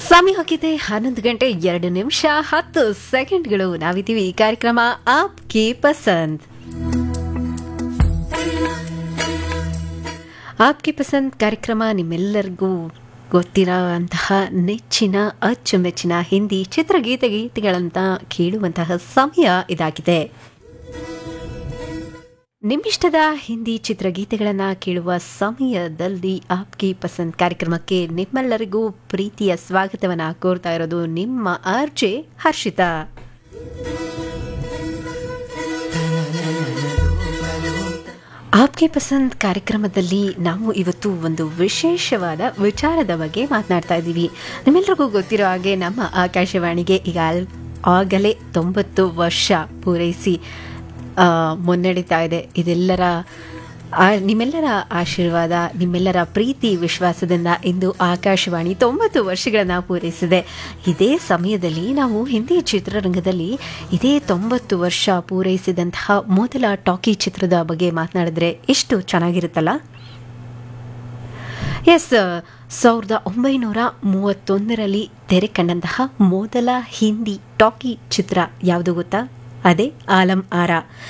ಸಮಯ ಹೋಗಿದೆ ಹನ್ನೊಂದು ಗಂಟೆ ಎರಡು ನಿಮಿಷ ಹತ್ತು ಸೆಕೆಂಡ್ಗಳು ನಾವಿದ್ದೀವಿ ಈ ಕಾರ್ಯಕ್ರಮ ಆಪ್ ಕಿ ಪಸಂದ್ ಆಪ್ ಕಿ ಪಸಂದ್ ಕಾರ್ಯಕ್ರಮ ನಿಮ್ಮೆಲ್ಲರಿಗೂ ಗೊತ್ತಿರೋಂತಹ ನೆಚ್ಚಿನ ಅಚ್ಚುಮೆಚ್ಚಿನ ಹಿಂದಿ ಚಿತ್ರಗೀತೆ ಗೀತೆಗಳಂತ ಕೇಳುವಂತಹ ಸಮಯ ಇದಾಗಿದೆ ನಿಮ್ಮಿಷ್ಟದ ಹಿಂದಿ ಚಿತ್ರಗೀತೆಗಳನ್ನು ಕೇಳುವ ಸಮಯದಲ್ಲಿ ಆಪ್ಗೆ ಪಸಂದ್ ಕಾರ್ಯಕ್ರಮಕ್ಕೆ ನಿಮ್ಮೆಲ್ಲರಿಗೂ ಪ್ರೀತಿಯ ಸ್ವಾಗತವನ್ನು ಕೋರ್ತಾ ಇರೋದು ನಿಮ್ಮ ಆರ್ಜೆ ಹರ್ಷಿತಾ ಆಪ್ಗೆ ಪಸಂದ್ ಕಾರ್ಯಕ್ರಮದಲ್ಲಿ ನಾವು ಇವತ್ತು ಒಂದು ವಿಶೇಷವಾದ ವಿಚಾರದ ಬಗ್ಗೆ ಮಾತನಾಡ್ತಾ ಇದ್ದೀವಿ ನಿಮ್ಮೆಲ್ಲರಿಗೂ ಗೊತ್ತಿರೋ ಹಾಗೆ ನಮ್ಮ ಆಕಾಶವಾಣಿಗೆ ಈಗ ಆಗಲೇ ತೊಂಬತ್ತು ವರ್ಷ ಪೂರೈಸಿ ಆ, ಮುನ್ನಡೀತಾ ಇದೆ ಇದೆಲ್ಲರ ಆ, ನಿಮ್ಮೆಲ್ಲರ ಆಶೀರ್ವಾದ ನಿಮ್ಮೆಲ್ಲರ ಪ್ರೀತಿ ವಿಶ್ವಾಸದಿಂದ ಇಂದು ಆಕಾಶವಾಣಿ ತೊಂಬತ್ತು ವರ್ಷಗಳನ್ನು ಪೂರೈಸಿದೆ ಇದೇ ಸಮಯದಲ್ಲಿ ನಾವು ಹಿಂದಿ ಚಿತ್ರರಂಗದಲ್ಲಿ ಇದೇ ತೊಂಬತ್ತು ವರ್ಷ ಪೂರೈಸಿದಂತಹ ಮೊದಲ ಟಾಕಿ ಚಿತ್ರದ ಬಗ್ಗೆ ಮಾತನಾಡಿದ್ರೆ ಎಷ್ಟು ಚೆನ್ನಾಗಿರುತ್ತಲ್ಲ ಎಸ್ ಸಾವಿರದ ಒಂಬೈನೂರ ಮೂವತ್ತೊಂದರಲ್ಲಿ ತೆರೆ ಕಂಡಂತಹ ಮೊದಲ ಹಿಂದಿ ಟಾಕಿ ಚಿತ್ರ ಯಾವುದು ಗೊತ್ತಾ ಅದೇ ಆಲಂ ಆರ